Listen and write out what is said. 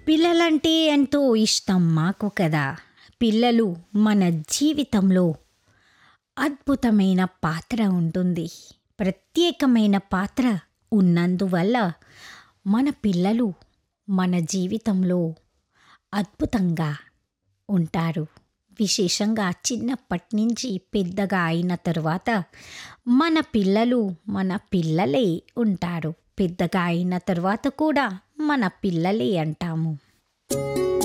పిల్లలంటే ఎంతో ఇష్టం మాకు కదా పిల్లలు మన జీవితంలో అద్భుతమైన పాత్ర ఉంటుంది ప్రత్యేకమైన పాత్ర ఉన్నందువల్ల మన పిల్లలు మన జీవితంలో అద్భుతంగా ఉంటారు విశేషంగా చిన్నప్పటి నుంచి పెద్దగా అయిన తర్వాత మన పిల్లలు మన పిల్లలే ఉంటారు పెద్దగా అయిన తర్వాత కూడా మన పిల్లలే అంటాము